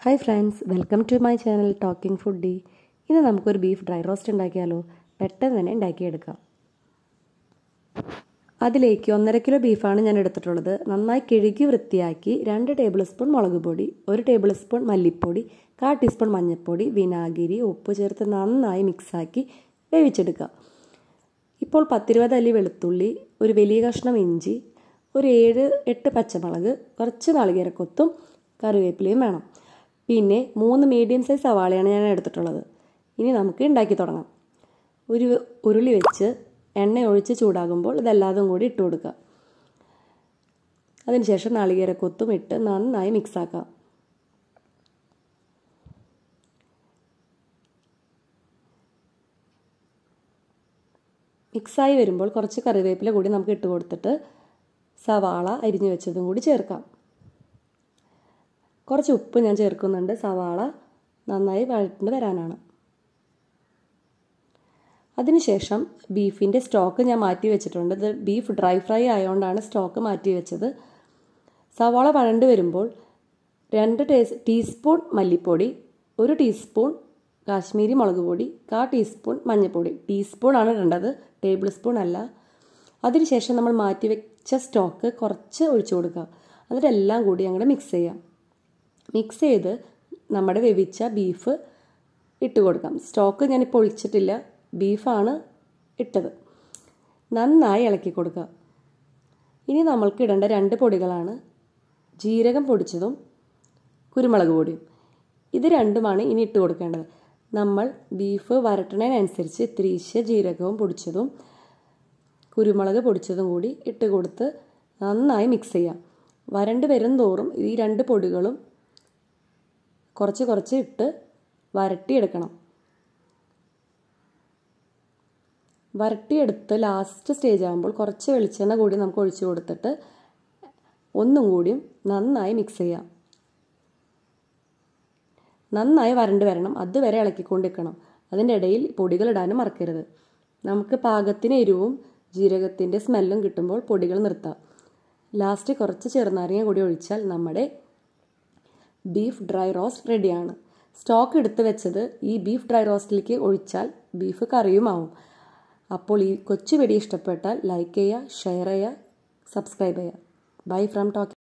hi friends welcome to my channel talking foodie ഇന്ന് നമുക്കൊരു beef dry roast ഉണ്ടാക്കിയാലോ പെട്ടെന്ന് തന്നെ ഉണ്ടാക്കിയെടുക്കാം അതിലേക്ക് ഒന്നര കിലോ ബീഫാണ് ഞാൻ എടുത്തിട്ടുള്ളത് നന്നായി കിഴുകി വൃത്തിയാക്കി രണ്ട് ടേബിൾ സ്പൂൺ മുളക് പൊടി ഒരു ടേബിൾ സ്പൂൺ മല്ലിപ്പൊടി കാ ടീസ്പൂൺ മഞ്ഞൾപ്പൊടി വിനാഗിരി ഉപ്പ് ചേർത്ത് നന്നായി മിക്സാക്കി വേവിച്ചെടുക്കുക ഇപ്പോൾ പത്തിരുപത് അല്ലി വെളുത്തുള്ളി ഒരു വലിയ കഷ്ണം ഇഞ്ചി ഒരു ഏഴ് എട്ട് പച്ചമുളക് കുറച്ച് നാളികേരക്കൊത്തും കറിവേപ്പിലയും വേണം പിന്നെ മൂന്ന് മീഡിയം സൈസ് സവാളയാണ് ഞാൻ എടുത്തിട്ടുള്ളത് ഇനി നമുക്ക് ഉണ്ടാക്കി തുടങ്ങാം ഒരു ഉരുളി വെച്ച് എണ്ണ ഒഴിച്ച് ചൂടാകുമ്പോൾ ഇതെല്ലാതും കൂടി ഇട്ട് കൊടുക്കുക അതിനുശേഷം നാളികേരക്കൊത്തും ഇട്ട് നന്നായി മിക്സാക്കാം മിക്സായി വരുമ്പോൾ കുറച്ച് കറിവേപ്പില കൂടി നമുക്ക് ഇട്ട് കൊടുത്തിട്ട് സവാള അരിഞ്ഞു വെച്ചതും കൂടി ചേർക്കാം കുറച്ച് ഉപ്പ് ഞാൻ ചേർക്കുന്നുണ്ട് സവാള നന്നായി വഴറ്റിട്ട് വരാനാണ് അതിനുശേഷം ബീഫിൻ്റെ സ്റ്റോക്ക് ഞാൻ മാറ്റി വെച്ചിട്ടുണ്ട് ഇത് ബീഫ് ഡ്രൈ ഫ്രൈ ആയതുകൊണ്ടാണ് സ്റ്റോക്ക് മാറ്റി വെച്ചത് സവാള വഴണ്ട് വരുമ്പോൾ രണ്ട് ടീസ്പൂൺ മല്ലിപ്പൊടി ഒരു ടീസ്പൂൺ കാശ്മീരി മുളക് പൊടി കാ ടീസ്പൂൺ മഞ്ഞൾപ്പൊടി ടീസ്പൂൺ ആണ് ഇടേണ്ടത് ടേബിൾ സ്പൂൺ അല്ല അതിനുശേഷം നമ്മൾ മാറ്റി വെച്ച സ്റ്റോക്ക് കുറച്ച് ഒഴിച്ചു കൊടുക്കുക എന്നിട്ട് എല്ലാം കൂടി അങ്ങോട്ട് മിക്സ് ചെയ്യാം മിക്സ് ചെയ്ത് നമ്മുടെ വേവിച്ച ബീഫ് ഇട്ട് കൊടുക്കാം സ്റ്റോക്ക് ഞാനിപ്പോൾ ഒഴിച്ചിട്ടില്ല ബീഫാണ് ഇട്ടത് നന്നായി ഇളക്കി കൊടുക്കുക ഇനി നമ്മൾക്ക് ഇടേണ്ട രണ്ട് പൊടികളാണ് ജീരകം പൊടിച്ചതും കുരുമുളക് പൊടിയും ഇത് രണ്ടുമാണ് ഇനി ഇട്ട് കൊടുക്കേണ്ടത് നമ്മൾ ബീഫ് വരട്ടണതിനനുസരിച്ച് ഇത്തിരീശ ജീരകവും പൊടിച്ചതും കുരുമുളക് പൊടിച്ചതും കൂടി ഇട്ട് കൊടുത്ത് നന്നായി മിക്സ് ചെയ്യാം വരണ്ട് വരും തോറും ഈ രണ്ട് പൊടികളും കുറച്ച് കുറച്ച് ഇട്ട് വരട്ടിയെടുക്കണം വരട്ടിയെടുത്ത് ലാസ്റ്റ് സ്റ്റേജ് ആകുമ്പോൾ കുറച്ച് വെളിച്ചെണ്ണ കൂടി നമുക്ക് ഒഴിച്ചു കൊടുത്തിട്ട് ഒന്നും കൂടിയും നന്നായി മിക്സ് ചെയ്യാം നന്നായി വരണ്ട് വരണം അതുവരെ ഇളക്കിക്കൊണ്ടിരിക്കണം അതിൻ്റെ ഇടയിൽ പൊടികളിടാനും മറക്കരുത് നമുക്ക് പാകത്തിന് എരിവും ജീരകത്തിൻ്റെ സ്മെല്ലും കിട്ടുമ്പോൾ പൊടികൾ നിർത്താം ലാസ്റ്റ് കുറച്ച് ചെറുനാരങ്ങ കൂടി ഒഴിച്ചാൽ നമ്മുടെ ബീഫ് ഡ്രൈ റോസ്റ്റ് റെഡിയാണ് സ്റ്റോക്ക് എടുത്ത് വെച്ചത് ഈ ബീഫ് ഡ്രൈ റോസ്റ്റിലേക്ക് ഒഴിച്ചാൽ ബീഫ് കറിയുമാവും അപ്പോൾ ഈ കൊച്ചു വെടി ഇഷ്ടപ്പെട്ടാൽ ലൈക്ക് ചെയ്യുക ഷെയർ ചെയ്യുക സബ്സ്ക്രൈബ് ചെയ്യുക ബൈ ഫ്രം ടോക്ക്